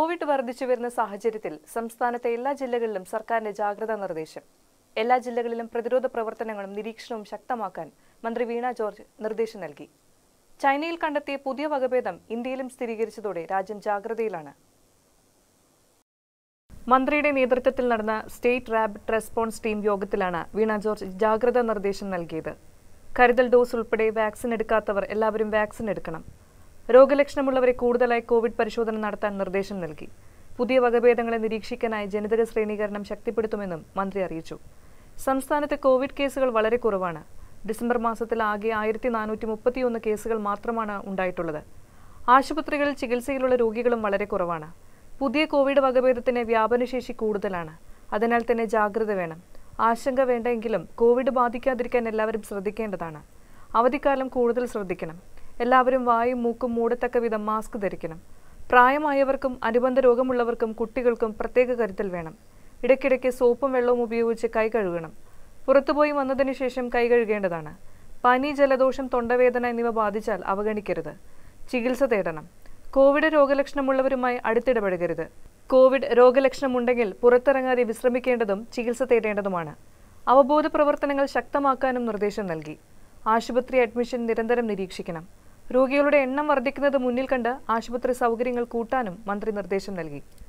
Covid വർദ്ധിച്ചു വരുന്ന സാഹചര്യത്തിൽ സംസ്ഥാനത്തെ എല്ലാ ജില്ലകളിലും സർക്കാരിന്റെ ജാഗ്രതാ നിർദ്ദേശം എല്ലാ ജില്ലകളിലും പ്രതിരോധ പ്രവർത്തനങ്ങളും നിരീക്ഷണവും ശക്തമാക്കാൻ മന്ത്രി വീണ ജോർജ് നിർദ്ദേശം നൽകി ചൈനയിൽ കണ്ടെത്തിയ പുതിയ വകഭേദം ഇന്ത്യയിലും സ്ഥിരീകരിച്ചതോടെ രാജ്യം ജാഗ്രതയിലാണ് മന്ത്രിയുടെ നേതൃത്വത്തിൽ നടന്ന സ്റ്റേറ്റ് റാബിഡ് റെസ്പോൺസ് ടീം യോഗത്തിലാണ് വീണ ജോർജ് ജാഗ്രതാ നിർദ്ദേശം നൽകിയത് കരുതൽ ഡോസ് ഉൾപ്പെടെ വാക്സിൻ എടുക്കാത്തവർ എല്ലാവരും വാക്സിൻ എടുക്കണം രോഗലക്ഷണമുള്ളവരെ കൂടുതലായി കോവിഡ് പരിശോധന നടത്താൻ നിർദ്ദേശം നൽകി പുതിയ വകഭേദങ്ങളെ നിരീക്ഷിക്കാനായി ജനിതക ശ്രേണീകരണം ശക്തിപ്പെടുത്തുമെന്നും മന്ത്രി അറിയിച്ചു സംസ്ഥാനത്ത് കോവിഡ് കേസുകൾ വളരെ കുറവാണ് ഡിസംബർ മാസത്തിൽ ആകെ ആയിരത്തി നാനൂറ്റി മുപ്പത്തിയൊന്ന് കേസുകൾ മാത്രമാണ് ഉണ്ടായിട്ടുള്ളത് ആശുപത്രികളിൽ ചികിത്സയിലുള്ള രോഗികളും വളരെ കുറവാണ് പുതിയ കോവിഡ് വകഭേദത്തിന് വ്യാപനശേഷി കൂടുതലാണ് അതിനാൽ തന്നെ ജാഗ്രത വേണം ആശങ്ക വേണ്ടെങ്കിലും കോവിഡ് ബാധിക്കാതിരിക്കാൻ എല്ലാവരും ശ്രദ്ധിക്കേണ്ടതാണ് അവധിക്കാലം കൂടുതൽ ശ്രദ്ധിക്കണം എല്ലാവരും വായും മൂക്കും മൂടത്തക്ക വിധം മാസ്ക് ധരിക്കണം പ്രായമായവർക്കും അനുബന്ധ രോഗമുള്ളവർക്കും കുട്ടികൾക്കും പ്രത്യേക കരുതൽ വേണം ഇടയ്ക്കിടയ്ക്ക് സോപ്പും വെള്ളവും ഉപയോഗിച്ച് കൈ കഴുകണം പുറത്തുപോയി വന്നതിന് ശേഷം കൈ കഴുകേണ്ടതാണ് പനി ജലദോഷം തൊണ്ടവേദന എന്നിവ ബാധിച്ചാൽ അവഗണിക്കരുത് ചികിത്സ തേടണം കോവിഡ് രോഗലക്ഷണമുള്ളവരുമായി അടുത്തിടപഴകരുത് കോവിഡ് രോഗലക്ഷണമുണ്ടെങ്കിൽ പുറത്തിറങ്ങാതെ വിശ്രമിക്കേണ്ടതും ചികിത്സ തേടേണ്ടതുമാണ് അവബോധ പ്രവർത്തനങ്ങൾ ശക്തമാക്കാനും നിർദ്ദേശം നൽകി ആശുപത്രി അഡ്മിഷൻ നിരന്തരം നിരീക്ഷിക്കണം രോഗികളുടെ എണ്ണം വർദ്ധിക്കുന്നത് മുന്നിൽ കണ്ട് ആശുപത്രി സൗകര്യങ്ങൾ കൂട്ടാനും മന്ത്രി നിർദ്ദേശം നൽകി